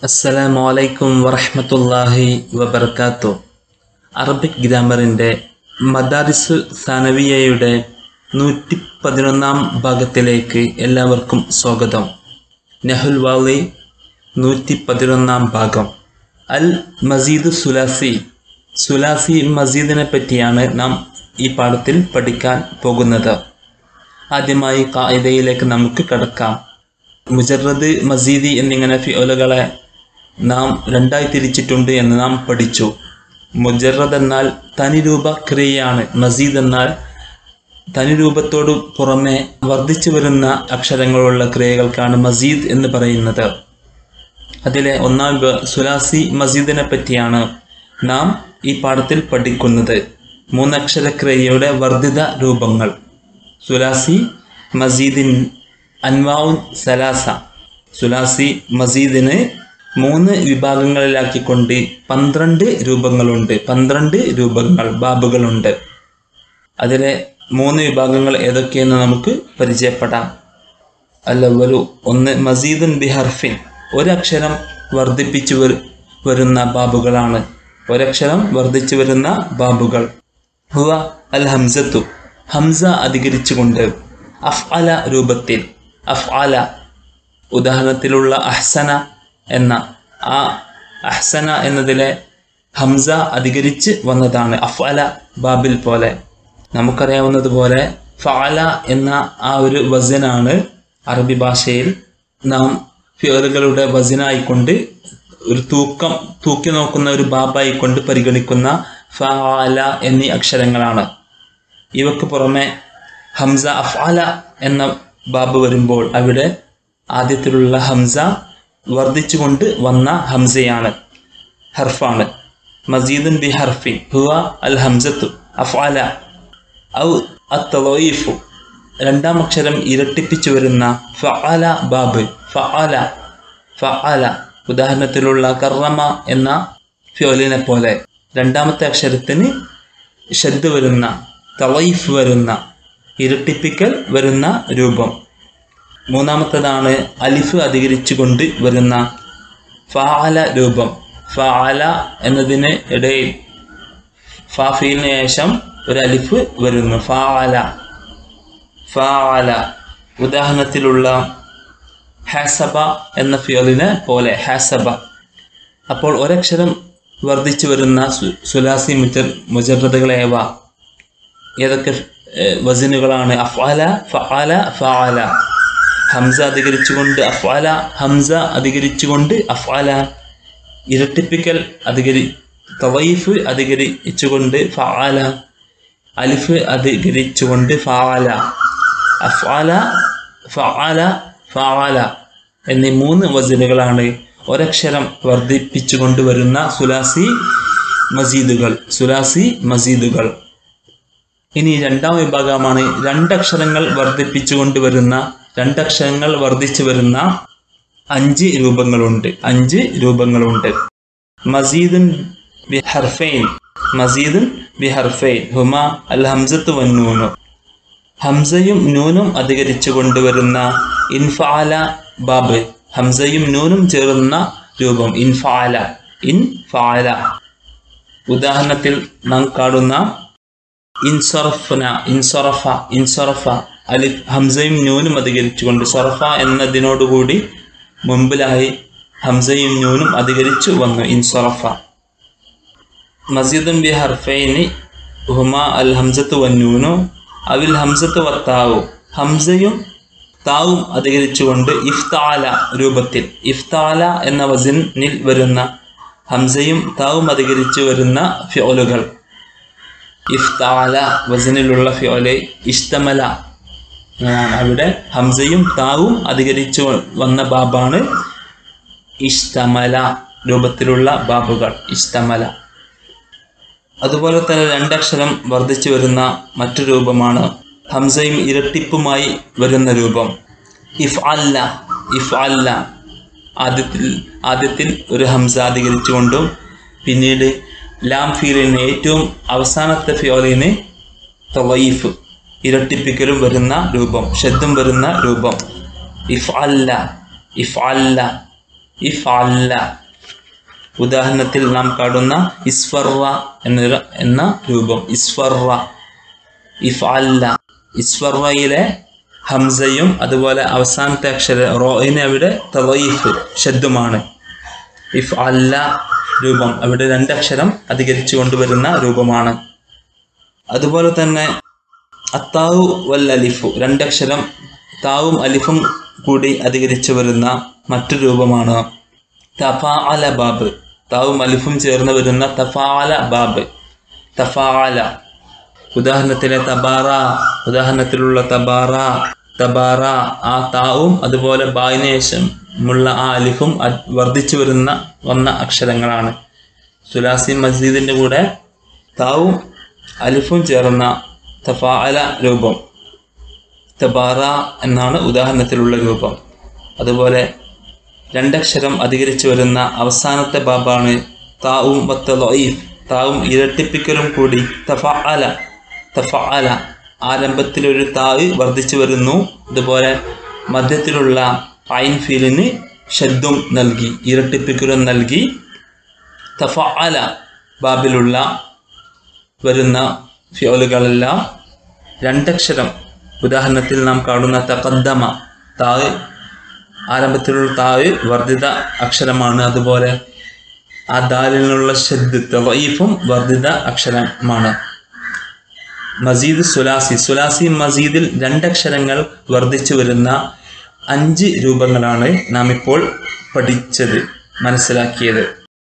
അസ്സലാമു അലൈക്കും വറഹ്മത്തുള്ളാഹി വബർക്കാത്തു അറബിക് ഗ്രാമറിൻ്റെ മദാരിസ് സാനവിയയുടെ നൂറ്റി പതിനൊന്നാം ഭാഗത്തിലേക്ക് എല്ലാവർക്കും സ്വാഗതം നഹുൽ വാളി നൂറ്റി പതിനൊന്നാം ഭാഗം അൽ മസീദ് സുലാസി സുലാസി മസീദിനെ പറ്റിയാണ് നാം ഈ പാഠത്തിൽ പഠിക്കാൻ പോകുന്നത് ആദ്യമായി കായിദയിലേക്ക് നമുക്ക് കടക്കാം മുജറദ് മസീദി എന്നിങ്ങനെ ഫിയോലുകളെ നാം രണ്ടായി തിരിച്ചിട്ടുണ്ട് എന്ന് നാം പഠിച്ചു മുജറദ് എന്നാൽ തനിരൂപ ക്രിയയാണ് മസീദ് എന്നാൽ തനിരൂപത്തോടു പുറമെ വർദ്ധിച്ചു വരുന്ന അക്ഷരങ്ങളുള്ള ക്രിയകൾക്കാണ് മസീദ് എന്ന് പറയുന്നത് അതിലെ ഒന്നാം വ- സുലാസി മസീദിനെ പറ്റിയാണ് നാം ഈ പാഠത്തിൽ പഠിക്കുന്നത് മൂന്നക്ഷര ക്രിയയുടെ വർദ്ധിത രൂപങ്ങൾ സുലാസി മസീദിൻ അൻവാഉൻ സലാസ സുലാസി മസീദിന് മൂന്ന് വിഭാഗങ്ങളിലാക്കിക്കൊണ്ട് പന്ത്രണ്ട് രൂപങ്ങളുണ്ട് പന്ത്രണ്ട് രൂപങ്ങൾ ബാബുകളുണ്ട് അതിലെ മൂന്ന് വിഭാഗങ്ങൾ ഏതൊക്കെയെന്ന് നമുക്ക് പരിചയപ്പെടാം അല്ലവലു ഒന്ന് മസീദുൻ ബിഹർഫിൻ ഒരക്ഷരം വർദ്ധിപ്പിച്ചു വരു- വരുന്ന ബാബുകളാണ് ഒരക്ഷരം വർദ്ധിച്ചു വരുന്ന ബാബുകൾ ഹുവ അൽ ഹംസത്തു ഹംസ അധികരിച്ചുകൊണ്ട് അഫ് അല രൂപത്തിൽ അഫ് അല ഉദാഹരണത്തിലുള്ള അഹ്സന എന്ന ആ അഹ്സന എന്നതിലെ ഹംസ അധികരിച്ച് വന്നതാണ് അഫ് അല ബാബിൽ പോലെ നമുക്കറിയാവുന്നതുപോലെ ഫഅല എന്ന ആ ഒരു വസനാണ് അറബി ഭാഷയിൽ നാം ഫിയറുകളുടെ വസനായിക്കൊണ്ട് ഒരു തൂക്കം തൂക്കി നോക്കുന്ന ഒരു ബാബായിക്കൊണ്ട് പരിഗണിക്കുന്ന ഫഅല എന്നീ അക്ഷരങ്ങളാണ് ഇവക്ക് പുറമെ ഹംസ അഫ്അല എന്ന ബാബ് വരുമ്പോൾ അവിടെ ആദ്യത്തിലുള്ള ഹംസ വർദ്ധിച്ചുകൊണ്ട് വന്ന ഹംസയാണ് ഹർഫാണ് മസീദുൻ ബി ഹർഫിൻ ഹുവ അൽ ഹംസത്തു അഫ്അല ഔ അത്തളീഫു രണ്ടാം അക്ഷരം ഇരട്ടിപ്പിച്ചു വരുന്ന ഫഅല ബാബ് ഫഅല ഫഅല ഉദാഹരണത്തിലുള്ള കറമ എന്ന ഫ്യോലിനെ പോലെ രണ്ടാമത്തെ അക്ഷരത്തിന് ഷദ് വരുന്ന തളൈഫ് വരുന്ന ഇരട്ടിപ്പിക്കൽ വരുന്ന രൂപം മൂന്നാമത്തേതാണ് അലിഫ് അധികരിച്ചുകൊണ്ട് വരുന്ന ഫാല രൂപം ഫാല എന്നതിന് ഇടയിൽ ഫാഫീലിന് ശേഷം ഒരു അലിഫ് വരുന്നു ഫാല ഫാല ഉദാഹരണത്തിലുള്ള ഹാസബ എന്ന ഫിയലിനെ പോലെ ഹാസബ അപ്പോൾ ഒരക്ഷരം വർദ്ധിച്ചു വരുന്ന സു- സുലാസി മുജർ മുജറദുകളേവ ഏതൊക്കെ ഏഹ്, വസനുകളാണ് അഫ്അല ഫഅല ഫഅല ഹംസ അധികരിച്ചുകൊണ്ട് അഫ്അല ഹംസ അധികരിച്ചുകൊണ്ട് അഫ്അല ഇരട്ടിപ്പിക്കൽ അധികരി തവൈഫ് അധികരിച്ചുകൊണ്ട് ഫഅല അലിഫ് അധികരിച്ചുകൊണ്ട് ഫഅല അഫ്അല ഫഅല ഫഅല എന്നീ മൂന്ന് വസനുകളാണ് ഒരക്ഷരം വർദ്ധിപ്പിച്ചുകൊണ്ട് വരുന്ന സുലാസി മസീദുകൾ സുലാസി മസീദുകൾ ഇനി രണ്ടാം വിഭാഗമാണ് രണ്ടക്ഷരങ്ങൾ വർദ്ധിപ്പിച്ചുകൊണ്ട് വരുന്ന രണ്ടക്ഷരങ്ങൾ വർദ്ധിച്ചു വരുന്ന അഞ്ച് രൂപങ്ങളുണ്ട് അഞ്ച് രൂപങ്ങളുണ്ട് മസീദുൻ ബിഹർഫൈൻ മസീദുൻ ബിഹർഫൈൻ ഹുമ അൽ ഹംസത്ത് വന്നൂനു ഹംസയും നൂനും അധികരിച്ചു കൊണ്ടുവരുന്ന ഇൻഫാല ബാബ് ഹംസയും നൂനും ചേർന്ന രൂപം ഇൻഫാല ഇൻഫാല ഉദാഹരണത്തിൽ നാം കാണുന്ന ഇൻസറഫന ഇൻസറഫ ഇൻസറഫ അലിഫ് ഹംസയും നൂനും അധികരിച്ചുകൊണ്ട് സറഫ എന്നതിനോടുകൂടി മുമ്പിലായി ഹംസയും നൂനും അധികരിച്ചു വന്നു ഇൻസറഫ മസീദും ബി ഹർഫൈനി ഹുമ അൽ ഹംസത്ത് വന്നൂനു അവിൽ ഹംസത്ത് വത്താവു ഹംസയും താവും അധികരിച്ചുകൊണ്ട് ഇഫ്താല രൂപത്തിൽ ഇഫ്താല എന്ന വസനിൽ വരുന്ന ഹംസയും താവും അധികരിച്ചു വരുന്ന ഫിയോലുകൾ ഇഫ്താല വസനിലുള്ള ഫിയോലെ ഇഷ്ടമല എന്നാണ് അവിടെ ഹംസയും താവും അധികരിച്ചു വന്ന ബാബാണ് ഇഷ്ടമല രൂപത്തിലുള്ള ബാബുകൾ ഇഷ്ടമല അതുപോലെ തന്നെ രണ്ടക്ഷരം വർദ്ധിച്ചു വരുന്ന മറ്റു രൂപമാണ് ഹംസയും ഇരട്ടിപ്പുമായി വരുന്ന രൂപം ഇഫ് അല്ല ഇഫ് അല്ല ആദ്യത്തിൽ ആദ്യത്തിൽ ഒരു ഹംസ അധികരിച്ചുകൊണ്ടും പിന്നീട് ലാം ഫീലിന് ഏറ്റവും അവസാനത്തെ ഫിയോലിന് തവൈഫ് ഇരട്ടിപ്പിക്കലും വരുന്ന രൂപം ഷദ്ദും വരുന്ന രൂപം ഇഫ് അല്ല ഇഫ് അല്ല ഇഫ് അല്ല ഉദാഹരണത്തിൽ നാം കാണുന്ന ഇസ്ഫറ എന്ന എന്ന രൂപം ഇസ്ഫറ ഇഫ് അല്ല ഇസ്ഫറയിലെ ഹംസയും അതുപോലെ അവസാനത്തെ അക്ഷര റോയിന് അവിടെ തവീഫ് ഷദ്ദുമാണ് ഇഫ് അല്ല രൂപം അവിടെ രണ്ടക്ഷരം അധികരിച്ചു കൊണ്ടുവരുന്ന രൂപമാണ് അതുപോലെ തന്നെ അത്താവു വൽ അലിഫു രണ്ടക്ഷരം താവും അലിഫും കൂടി അധികരിച്ചു വരുന്ന മറ്റു രൂപമാണ് തഫാഅല ബാബ് താവും അലിഫും ചേർന്ന് വരുന്ന തഫാഅല ബാബ് തഫാഅല ഉദാഹരണത്തിലെ തബാറ ഉദാഹരണത്തിലുള്ള തബാറ തബാറ ആ താവും അതുപോലെ ബായിന് ശേഷമുള്ള ആ അലിഫും അ- വർദ്ധിച്ചു വരുന്ന വന്ന അക്ഷരങ്ങളാണ് സുലാസി മസ്ജിദിന്റെ കൂടെ താവും അലിഫും ചേർന്ന തഫാഅല രൂപം തബാറ എന്നാണ് ഉദാഹരണത്തിലുള്ള രൂപം അതുപോലെ രണ്ടക്ഷരം അധികരിച്ചു വരുന്ന അവസാനത്തെ ബാബാണ് താവും വത്തലീഫ് താവും ഇരട്ടിപ്പിക്കലും കൂടി തഫഅല തഫഅല ആരംഭത്തിൽ ഒരു താവ് വർദ്ധിച്ചു വരുന്നു അതുപോലെ മധ്യത്തിലുള്ള ഐൻ ഫീലിന് ഷദ്ദും നൽകി ഇരട്ടിപ്പിക്കലും നൽകി തഫഅല ബാബിലുള്ള വരുന്ന ഫിയോലുകളെല്ലാം രണ്ടക്ഷരം ഉദാഹരണത്തിൽ നാം കാണുന്ന തകദ്ദമ താവ് ആരംഭത്തിലുള്ള താവ് വർദ്ധിത അക്ഷരമാണ് അതുപോലെ ആ ദാലിനുള്ള ഷദ് തവീഫും വർദ്ധിത അക്ഷരമാണ് മസീദ് സുലാസി സുലാസി മസീദിൽ രണ്ടക്ഷരങ്ങൾ വർദ്ധിച്ചു വരുന്ന അഞ്ച് രൂപങ്ങളാണ് നാം ഇപ്പോൾ പഠിച്ചത് മനസ്സിലാക്കിയത്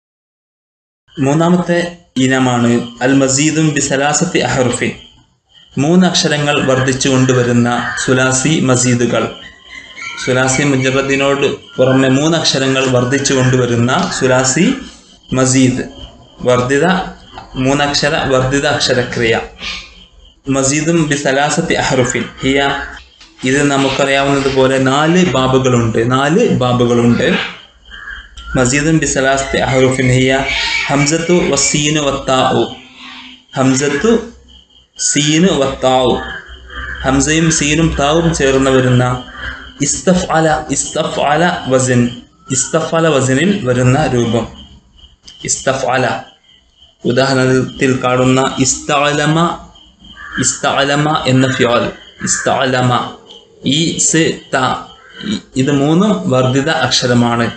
മൂന്നാമത്തെ ഇനമാണ് അൽ മസീദും ബിസലാസത്തി അഹറുഫിൻ മൂന്ന് അക്ഷരങ്ങൾ വർദ്ധിച്ചു കൊണ്ടുവരുന്ന സുലാസി മസീദുകൾ സുലാസി മുജറദിനോട് പുറമെ മൂന്ന് അക്ഷരങ്ങൾ വർദ്ധിച്ചു കൊണ്ടുവരുന്ന സുലാസി മസീദ് വർദ്ധിത മൂന്നക്ഷര വർദ്ധിത അക്ഷരക്രിയ മസീദും ബി സലാസത്തി അഹറുഫിൻ ഹിയ ഇത് നമുക്കറിയാവുന്നതുപോലെ നാല് ബാബുകളുണ്ട് നാല് ബാബുകളുണ്ട് മസീദും ബി സലാസത്തി അഹറുഫിൻ ഹിയ ഹംസത്തു വസീനു വത്താഉ ഹംസത്തു സീനു വത്താഉ ഹംസയും സീനും താവും ചേർന്ന് വരുന്ന ഇസ്തഫ്അല ഇസ്തഫ്അല വസൻ ഇസ്തഫ്അല വസനിൽ വരുന്ന രൂപം ഇസ്തഫ്അല ഉദാഹരണത്തിൽ കാണുന്ന ഇസ്തഅലമ ഇസ്തഅലമ എന്ന ഫ്യോൽ ഇസ്തഅലമ ഈ സ് ത ഇ- ഇത് മൂന്നും വർദ്ധിത അക്ഷരമാണ്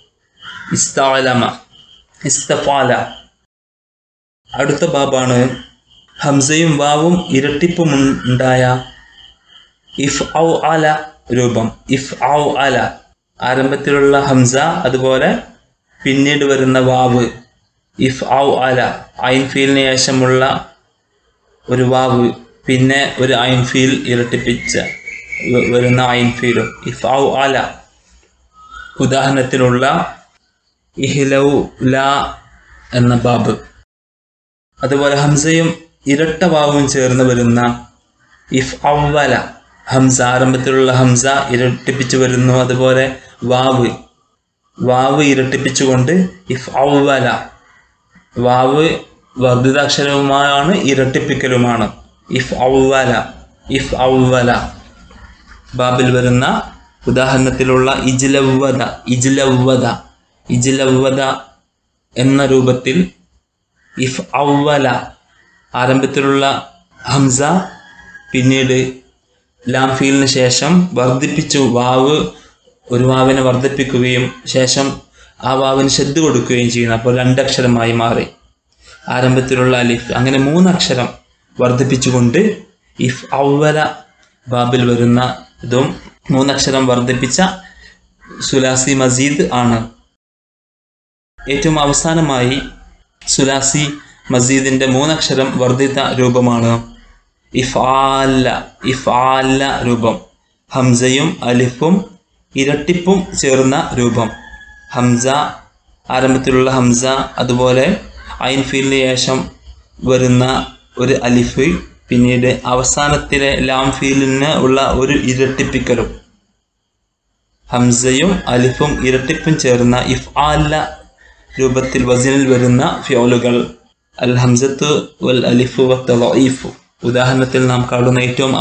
ഇസ്തഅലമ ഇസ്തഫാല അടുത്ത ബാബാണ് ഹംസയും വാവും ഇരട്ടിപ്പും ഉണ്ടായ ഇഫ് ഔ അല രൂപം ഇഫ് ഔ അല ആരംഭത്തിലുള്ള ഹംസ അതുപോലെ പിന്നീട് വരുന്ന വാവ് ഇഫ് ഔ അല ഐൻ ഫീലിന് ശേഷമുള്ള ഒരു വാവ് പിന്നെ ഒരു ഐൻ ഫീൽ ഇരട്ടിപ്പിച്ച വ- വരുന്ന ഐൻ ഫീലും ഇഫ് ഔ അല ഉദാഹരണത്തിലുള്ള ഇഹ്ലൗ ല എന്ന ബാബ് അതുപോലെ ഹംസയും ഇരട്ട വാവും ചേർന്ന് വരുന്ന ഇഫ് അവല ഹംസ ആരംഭത്തിലുള്ള ഹംസ ഇരട്ടിപ്പിച്ചു വരുന്നു അതുപോലെ വാവ് വാവ് ഇരട്ടിപ്പിച്ചുകൊണ്ട് ഇഫ് അവല വാവ് വർദ്ധിതാക്ഷരവുമാണ് ഇരട്ടിപ്പിക്കലുമാണ് ഇഫ് അവല ഇഫ് അവല ബാബിൽ വരുന്ന ഉദാഹരണത്തിലുള്ള ഇജ്ലവ്വത ഇജ്ലവ്വത ഇജ്ലവ്വത എന്ന രൂപത്തിൽ ഇഫ് അവല ആരംഭത്തിലുള്ള ഹംസ പിന്നീട് ലാം ഫീലിന് ശേഷം വർദ്ധിപ്പിച്ചു വാവ് ഒരു വാവിനെ വർദ്ധിപ്പിക്കുകയും ശേഷം ആ വാവിന് ശ്രദ്ധ കൊടുക്കുകയും ചെയ്യുന്നു അപ്പോൾ രണ്ടക്ഷരമായി മാറി ആരംഭത്തിലുള്ള അലിഫ് അങ്ങനെ മൂന്നക്ഷരം വർദ്ധിപ്പിച്ചുകൊണ്ട് ഇഫ് അവല ബാബിൽ വരുന്ന ഇതും മൂന്നക്ഷരം വർദ്ധിപ്പിച്ച സുലാസി മസീദ് ആണ് ഏറ്റവും അവസാനമായി സുലാസി മസീദിന്റെ മൂന്നക്ഷരം വർദ്ധിത രൂപമാണ് ഇഫാല ഇഫാല രൂപം ഹംസയും അലിഫും ഇരട്ടിപ്പും ചേർന്ന രൂപം ഹംസ ആരംഭത്തിലുള്ള ഹംസ അതുപോലെ ഐൻ ഫീലിന് ശേഷം വരുന്ന ഒരു അലിഫ് പിന്നീട് അവസാനത്തിലെ ലാം ഫീലിന് ഉള്ള ഒരു ഇരട്ടിപ്പിക്കലും ഹംസയും അലിഫും ഇരട്ടിപ്പും ചേർന്ന ഇഫ് ആല രൂപത്തിൽ വസിനിൽ വരുന്ന ഫിയോലുകൾ അൽ ഹംസത്ത് വൽ അലിഫു വത്തലീഫു ഉദാഹരണത്തിൽ നാം കാണുന്ന ഏറ്റവും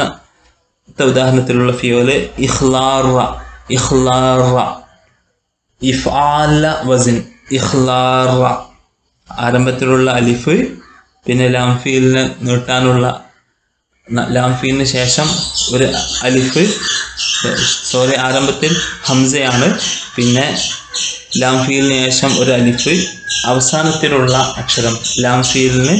അവസാനത്തെ ഉദാഹരണത്തിലുള്ള ഫിയോല് ഇഖ്ലാറ ഇഖ്ലാറ ഇഫ്ആല വസിൻ ഇഖ്ലാറ ആരംഭത്തിലുള്ള അലിഫ് പിന്നെ ലാംഫീലിന് നീട്ടാനുള്ള ന- ലാംഫീലിന് ശേഷം ഒരു അലിഫ് സോറി ആരംഭത്തിൽ ഹംസയാണ് പിന്നെ ലാംഫീലിന് ശേഷം ഒരു അലിഫ് അവസാനത്തിലുള്ള അക്ഷരം ലാംഫീലിന്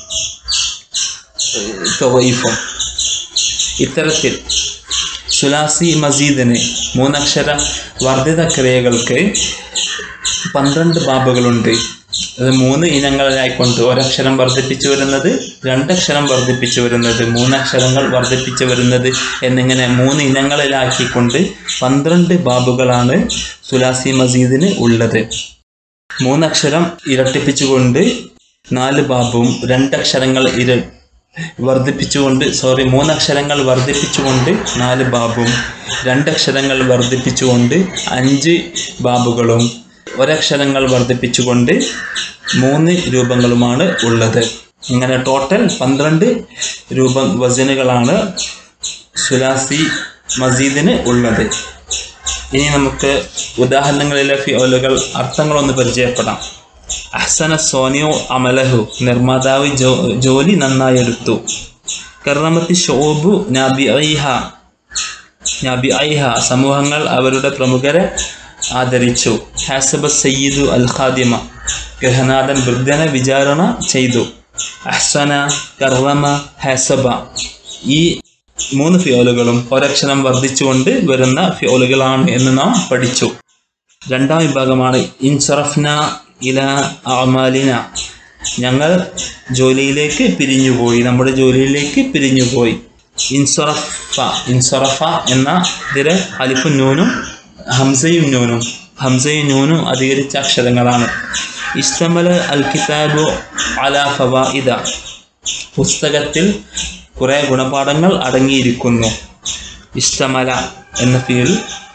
തൊവൈഫും ഇത്തരത്തിൽ സുലാസി മസീദിന് മൂന്നക്ഷര വർദ്ധിത ക്രിയകൾക്ക് പന്ത്രണ്ട് ബാബുകളുണ്ട് അത് മൂന്ന് ഇനങ്ങളിലായിക്കൊണ്ട് ഒരക്ഷരം വർദ്ധിപ്പിച്ചു വരുന്നത് രണ്ടക്ഷരം വർദ്ധിപ്പിച്ചു വരുന്നത് മൂന്നക്ഷരങ്ങൾ വർദ്ധിപ്പിച്ചു വരുന്നത് എന്നിങ്ങനെ മൂന്ന് ഇനങ്ങളിലാക്കിക്കൊണ്ട് പന്ത്രണ്ട് ബാബുകളാണ് സുലാസി മസീദിന് ഉള്ളത് മൂന്നക്ഷരം ഇരട്ടിപ്പിച്ചുകൊണ്ട് നാല് ബാബും രണ്ടക്ഷരങ്ങൾ ഇര വർദ്ധിപ്പിച്ചുകൊണ്ട് സോറി മൂന്നക്ഷരങ്ങൾ വർദ്ധിപ്പിച്ചുകൊണ്ട് നാല് ബാബും രണ്ടക്ഷരങ്ങൾ വർദ്ധിപ്പിച്ചുകൊണ്ട് അഞ്ച് ബാബുകളും ഒരക്ഷരങ്ങൾ വർദ്ധിപ്പിച്ചുകൊണ്ട് മൂന്ന് രൂപങ്ങളുമാണ് ഉള്ളത് ഇങ്ങനെ ടോട്ടൽ പന്ത്രണ്ട് രൂപം വസനുകളാണ് സുലാസി മസീദിന് ഉള്ളത് ഇനി നമുക്ക് ഉദാഹരണങ്ങളിലെ ഫിയോലുകൾ അർത്ഥങ്ങളൊന്ന് പരിചയപ്പെടാം അഹ്സന സോനിയോ അമലഹു നിർമ്മാതാവ് ജോ ജോലി നന്നായി എടുത്തു കർണമത്തി ഷോബു നാബി ഐഹ നാബി ഐഹ സമൂഹങ്ങൾ അവരുടെ പ്രമുഖരെ ആദരിച്ചു ഹാസബ സയ്യിദു അൽ ഖാദിമ ഗൃഹനാഥൻ വൃദ്ധനെ വിചാരണ ചെയ്തു അഹ്സന കർറമ ഹാസബ ഈ മൂന്ന് ഫിയോലുകളും ഒരക്ഷരം വർദ്ധിച്ചുകൊണ്ട് വരുന്ന ഫിയോലുകളാണ് എന്ന് നാം പഠിച്ചു രണ്ടാം വിഭാഗമാണ് ഇൻസറഫ്ന ഇല അമാലിന ഞങ്ങൾ ജോലിയിലേക്ക് പിരിഞ്ഞുപോയി നമ്മുടെ ജോലിയിലേക്ക് പിരിഞ്ഞുപോയി ഇൻസറഫ ഇൻസറഫ എന്ന ഇതിലെ അലിഫും നൂനും ഹംസയും നൂനും ഹംസയും നൂനും അധികരിച്ച അക്ഷരങ്ങളാണ് ഇസ്തമല അൽ കിതാബു അല ഫവാഇദ പുസ്തകത്തിൽ കുറേ ഗുണപാഠങ്ങൾ അടങ്ങിയിരിക്കുന്നു ഇസ്തമല എന്ന ഫീൽ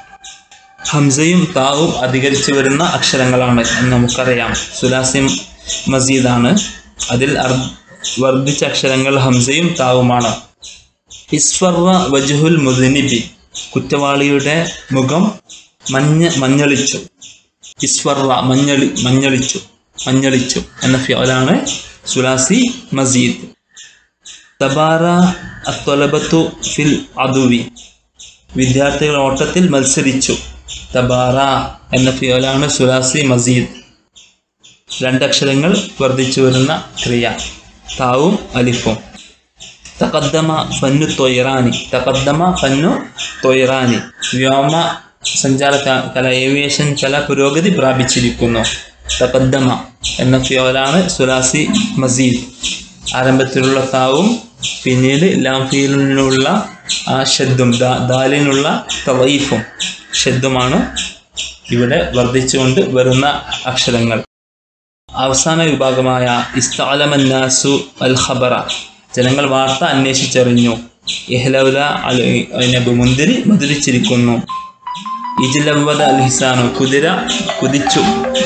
ഹംസയും താവും അധികരിച്ചു വരുന്ന അക്ഷരങ്ങളാണ് എന്ന് നമുക്കറിയാം സുലാസിം മസീദാണ് അതിൽ അർ- വർദ്ധിച്ച അക്ഷരങ്ങൾ ഹംസയും താവുമാണ് ഇസ്ഫറ വജുഹുൽ മുദനിബി കുറ്റവാളിയുടെ മുഖം മഞ്ഞ മഞ്ഞളിച്ചു ഇസ്ഫറ മഞ്ഞളി മഞ്ഞളിച്ചു മഞ്ഞളിച്ചു എന്ന ഫിയോലാണ് സുലാസി മസീദ് തബാറ അത്വലബത്തു ഫിൽ അദുവി വിദ്യാർത്ഥികൾ ഓട്ടത്തിൽ മത്സരിച്ചു തബാറ എന്ന ഫിയോലാണ് സുലാസി മസീദ് രണ്ടക്ഷരങ്ങൾ വർദ്ധിച്ചു വരുന്ന ക്രിയ താവും അലിഫും തകദ്ദമ ഫന്നു തൊയ്റാനി തകദ്ദമ ഫന്നു തൊയ്റാനി വ്യോമ സഞ്ചാര ക- കല ഏവിയേഷൻ കല പുരോഗതി പ്രാപിച്ചിരിക്കുന്നു തകദ്ദമ എന്ന ഫിയോലാണ് സുലാസി മസീദ് ആരംഭത്തിലുള്ള താവും പിന്നീട് ലാംഫീലിനുള്ള ആ ഷദ്ദും ദാ- ദാലിനുള്ള തവൈഫും ഷദ്ദുമാണ് ഇവിടെ വർദ്ധിച്ചുകൊണ്ട് വരുന്ന അക്ഷരങ്ങൾ അവസാന വിഭാഗമായ ഇസ്താലമന്നാസു അൽ ഖബറ ജനങ്ങൾ വാർത്ത അന്വേഷിച്ചറിഞ്ഞു ഇഹ്ലൗല അൽ നബ് മുന്തിരി മുതിരിച്ചിരിക്കുന്നു ഇജ്ലവദ അൽ ഹിസാനു കുതിര കുതിച്ചു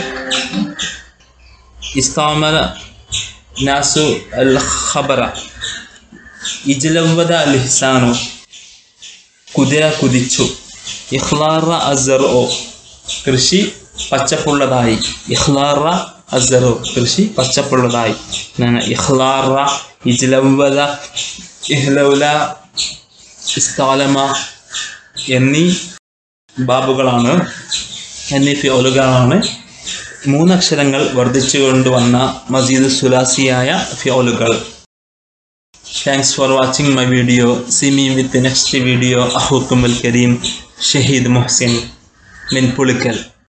ഇസ്താമല നാസു അൽ ഖബറ ഇജ്ലവദ അൽ ഹിസാനു കുതിര കുതിച്ചു ഇഖ്ലാറ അസറോ കൃഷി പച്ചപ്പുള്ളതായി ഇഖ്ലാറ അസറോ കൃഷി പച്ചപ്പുള്ളതായി എന്നാണ് ഇഖ്ലാറ ഇജ്ലവദ ഇഹ്ലൗല ഇസ്താലമ എന്നീ ബാബുകളാണ് എന്നീ ഫിയോലുകളാണ് മൂന്നക്ഷരങ്ങൾ വർദ്ധിച്ചു കൊണ്ടുവന്ന മസീദ് സുലാസിയായ ഫിയോലുകൾ thanks for watching my video see me with next video അഹൂക്കും അൽ കരീം ഷഹീദ് മുഹ്സിൻ മിൻ പുളിക്കൽ